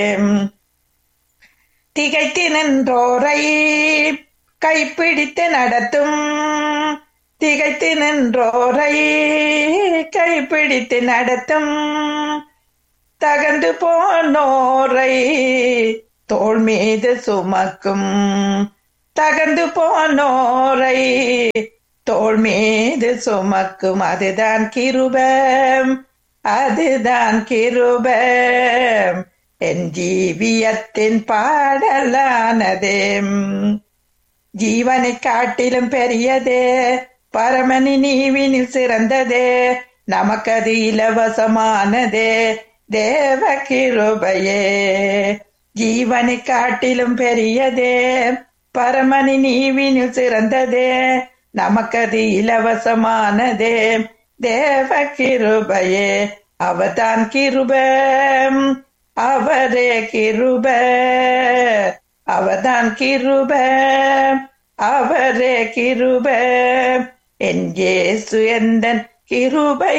திகைத்து நின்றோரை கைப்பிடித்து நடத்தும் திகைத்து நின்றோரை கைப்பிடித்து நடத்தும் தகந்து போனோரை தோள் மீது சுமக்கும் தகந்து போனோரை தோள் மீது சுமக்கும் அதுதான் கிருபம் அதுதான் கிருபம் என் ஜீவியத்தின் பாடலானதே ஜீவனை காட்டிலும் பெரியதே பரமனி நீவினில் சிறந்ததே நமக்கது இலவசமானதே தேவ கிருபையே ஜீவனை காட்டிலும் பெரியதே பரமனி நீவினில் சிறந்ததே நமக்கது இலவசமானதே தேவ கிருபையே அவதான் கிருபம் அவரே கிருப அவதான் கிருப அவரே கிருப என் ஜேசு எந்தன் கிருபை